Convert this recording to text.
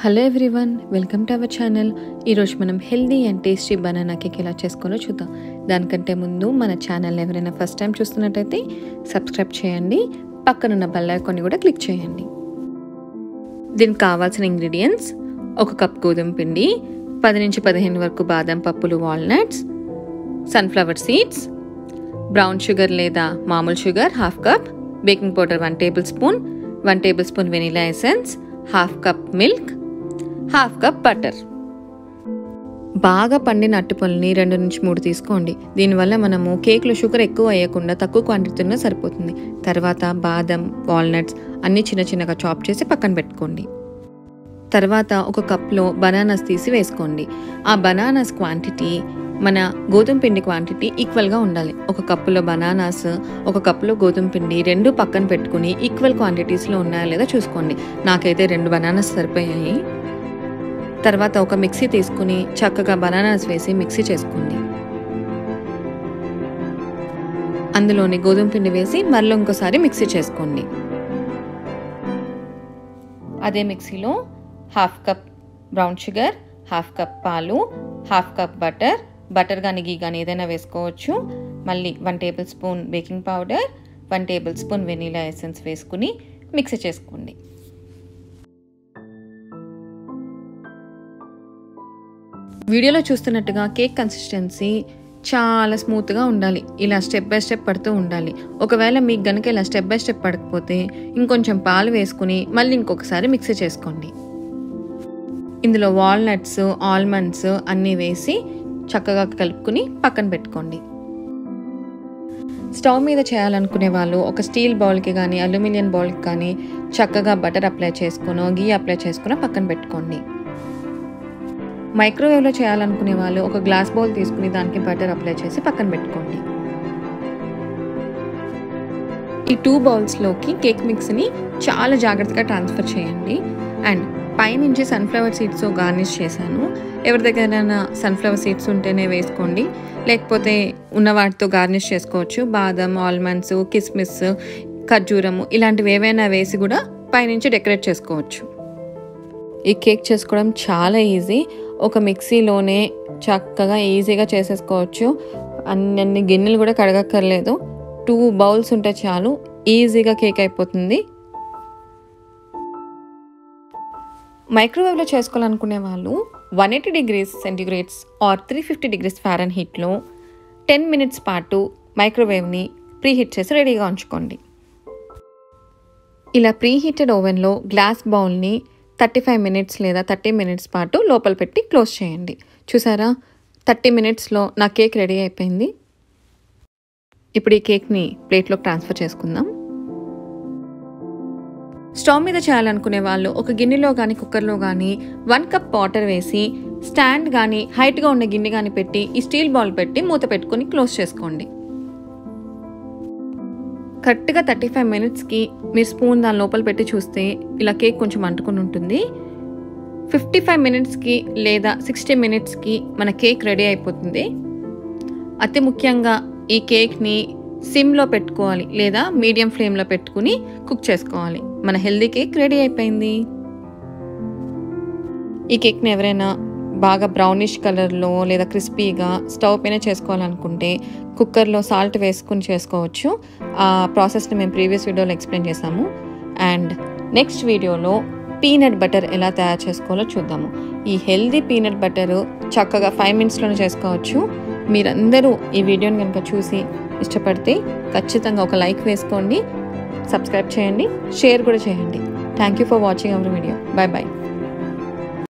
hello everyone welcome to our channel ఈరోజు మనం healthy and tasty banana cake ఎలా చేసుకోవాలో చూద్దాం దానికంటే ముందు మన ఛానల్ ఎవరైనా ఫస్ట్ టైం చూస్తున్నట్టయితే సబ్స్క్రైబ్ చేయండి పక్కనున్న బెల్ ఐకాన్ని కూడా క్లిక్ చేయండి దీనికి కావాల్సిన ఇంగ్రీడియంట్స్ ఒక కప్ గోధుమ పిండి పది నుంచి పదిహేను వరకు బాదం పప్పులు walnuts sunflower seeds brown sugar లేదా మామూలు sugar half cup baking powder one tablespoon one tablespoon vanilla essence half cup milk half cup butter బాగా పండిన అట్టుపల్ని రెండు నుంచి మూడు తీసుకోండి దీనివల్ల మనము కేక్లో షుగర్ ఎక్కువ వేయకుండా తక్కువ క్వాంటిటీలో సరిపోతుంది తర్వాత బాదం వాల్నట్స్ అన్నీ చిన్న చిన్నగా చాప్ చేసి పక్కన పెట్టుకోండి తర్వాత ఒక కప్లో బనానాస్ తీసి వేసుకోండి ఆ బనానాస్ క్వాంటిటీ మన గోధుమ పిండి క్వాంటిటీ ఈక్వల్గా ఉండాలి ఒక కప్పులో బనానాస్ ఒక కప్పులో గోధుమ పిండి రెండు పక్కన పెట్టుకుని ఈక్వల్ క్వాంటిటీస్లో ఉన్నాయా లేదా చూసుకోండి నాకైతే రెండు బనానాస్ సరిపోయాయి తర్వాత ఒక మిక్సీ తీసుకుని చక్కగా బనానాస్ వేసి మిక్సీ చేసుకోండి అందులోని గోధుమ పిండి వేసి మరలో ఇంకోసారి మిక్సీ చేసుకోండి అదే మిక్సీలో half cup brown sugar half cup పాలు హాఫ్ కప్ బటర్ బటర్ కానీ గీ కానీ ఏదైనా వేసుకోవచ్చు మళ్ళీ one tablespoon baking powder one tablespoon vanilla essence వేసుకుని మిక్సీ చేసుకోండి వీడియోలో చూస్తున్నట్టుగా కేక్ కన్సిస్టెన్సీ చాలా స్మూత్గా ఉండాలి ఇలా స్టెప్ బై స్టెప్ పడుతూ ఉండాలి ఒకవేళ మీకు గనుక ఇలా స్టెప్ బై స్టెప్ పడకపోతే ఇంకొంచెం పాలు వేసుకుని మళ్ళీ ఇంకొకసారి మిక్సీ చేసుకోండి ఇందులో వాల్నట్స్ ఆల్మండ్స్ అన్నీ వేసి చక్కగా కలుపుకుని పక్కన పెట్టుకోండి స్టవ్ మీద చేయాలనుకునే వాళ్ళు ఒక స్టీల్ బౌల్కి కానీ అల్యూమినియం బౌల్కి కానీ చక్కగా బటర్ అప్లై చేసుకునో గీ అప్లై చేసుకుని పక్కన పెట్టుకోండి మైక్రోవేవ్లో చేయాలనుకునే వాళ్ళు ఒక గ్లాస్ బౌల్ తీసుకుని దానికి బటర్ అప్లై చేసి పక్కన పెట్టుకోండి ఈ టూ బౌల్స్లోకి కేక్ మిక్స్ని చాలా జాగ్రత్తగా ట్రాన్స్ఫర్ చేయండి అండ్ పైనుంచి సన్ఫ్లవర్ సీడ్స్ గార్నిష్ చేశాను ఎవరి దగ్గరైనా సన్ఫ్లవర్ సీడ్స్ ఉంటేనే వేసుకోండి లేకపోతే ఉన్న వాటితో గార్నిష్ చేసుకోవచ్చు బాదం ఆల్మండ్స్ కిస్మిస్ ఖర్జూరము ఇలాంటివి ఏవైనా వేసి కూడా పైనుంచి డెకరేట్ చేసుకోవచ్చు ఈ కేక్ చేసుకోవడం చాలా ఈజీ ఒక మిక్సీలోనే చక్కగా ఈజీగా చేసేసుకోవచ్చు అన్ని గిన్నెలు కూడా కడగక్కర్లేదు టూ బౌల్స్ ఉంటే చాలు ఈజీగా కేక్ అయిపోతుంది మైక్రోవేవ్లో చేసుకోవాలనుకునే వాళ్ళు one eighty degrees centigrades or three fifty degrees ఫారెన్ హీట్లో టెన్ మినిట్స్ పాటు మైక్రోవేవ్ని ప్రీహీట్ చేసి రెడీగా ఉంచుకోండి ఇలా ప్రీహీటెడ్ ఓవెన్లో గ్లాస్ బౌల్ని థర్టీ ఫైవ్ మినిట్స్ లేదా థర్టీ మినిట్స్ పాటు లోపల పెట్టి క్లోజ్ చేయండి చూసారా థర్టీ మినిట్స్లో నా కేక్ రెడీ అయిపోయింది ఇప్పుడు ఈ కేక్ని ప్లేట్లోకి ట్రాన్స్ఫర్ చేసుకుందాం స్టవ్ మీద చేయాలనుకునే వాళ్ళు ఒక గిన్నెలో కానీ కుక్కర్లో కానీ వన్ కప్ వాటర్ వేసి స్టాండ్ కానీ హైట్గా ఉన్న గిన్నె కానీ పెట్టి ఈ స్టీల్ బౌల్ పెట్టి మూత పెట్టుకొని క్లోజ్ చేసుకోండి కరెక్ట్గా థర్టీ ఫైవ్ మినిట్స్కి మీరు స్పూన్ దాని లోపల పెట్టి చూస్తే ఇలా కేక్ కొంచెం అంటుకుని ఉంటుంది ఫిఫ్టీ ఫైవ్ మినిట్స్కి లేదా సిక్స్టీ మినిట్స్కి మన కేక్ రెడీ అయిపోతుంది అతి ముఖ్యంగా ఈ కేక్ని సిమ్లో పెట్టుకోవాలి లేదా మీడియం ఫ్లేమ్లో పెట్టుకుని కుక్ చేసుకోవాలి మన హెల్దీ కేక్ రెడీ అయిపోయింది ఈ కేక్ని ఎవరైనా బాగా బ్రౌనిష్ కలర్లో లేదా క్రిస్పీగా స్టవ్ పైన చేసుకోవాలనుకుంటే కుక్కర్లో సాల్ట్ వేసుకుని చేసుకోవచ్చు ఆ ప్రాసెస్ని మేము ప్రీవియస్ వీడియోలో ఎక్స్ప్లెయిన్ చేసాము అండ్ నెక్స్ట్ వీడియోలో పీనట్ బటర్ ఎలా తయారు చేసుకోవాలో చూద్దాము ఈ హెల్దీ పీనట్ బటర్ చక్కగా ఫైవ్ మినిట్స్లోనే చేసుకోవచ్చు మీరందరూ ఈ వీడియోని కనుక చూసి ఇష్టపడితే ఖచ్చితంగా ఒక లైక్ వేసుకోండి సబ్స్క్రైబ్ చేయండి షేర్ కూడా చేయండి thank you for watching our video bye bye